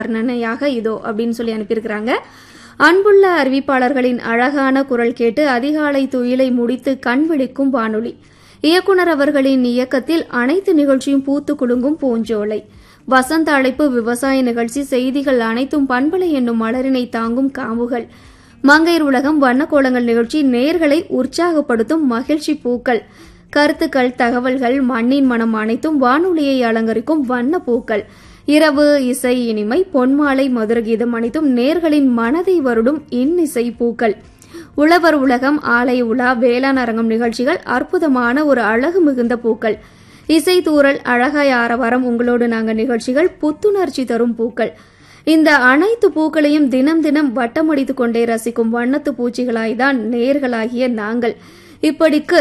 வர்ணனையாக இதோ அப்படின்னு சொல்லி அனுப்பியிருக்கிறாங்க அன்புள்ள அறிவிப்பாளர்களின் அழகான குரல் கேட்டு அதிகாலை துயிலை முடித்து கண் விழிக்கும் வானொலி இயக்குனர் அவர்களின் இயக்கத்தில் அனைத்து நிகழ்ச்சியும் பூத்து குலுங்கும் பூஞ்சோலை வசந்த அழைப்பு விவசாய நிகழ்ச்சி செய்திகள் அனைத்தும் பண்பலை என்னும் மலரினை தாங்கும் காம்புகள் மங்கையர் உலகம் வண்ணக்கோலங்கள் நிகழ்ச்சி நேர்களை உற்சாகப்படுத்தும் மகிழ்ச்சி பூக்கள் கருத்துக்கள் தகவல்கள் மண்ணின் மனம் அனைத்தும் வானொலியை அலங்கரிக்கும் வண்ண பூக்கள் இரவு இசை இனிமை பொன்மாலை மதுரகீதம் அனைத்தும் நேர்களின் மனதை வருடும் இன்னிசை பூக்கள் உழவர் உலகம் ஆலை உலா வேளாண் அரங்கம் நிகழ்ச்சிகள் அற்புதமான ஒரு அழகு மிகுந்த பூக்கள் இசை தூரல் அழகாய் ஆரவாரம் உங்களோடு நாங்கள் நிகழ்ச்சிகள் புத்துணர்ச்சி தரும் பூக்கள் இந்த அனைத்து பூக்களையும் தினம் தினம் வட்டமடித்துக் கொண்டே ரசிக்கும் வண்ணத்து பூச்சிகளாய்தான் நேர்களாகிய நாங்கள் இப்படிக்கு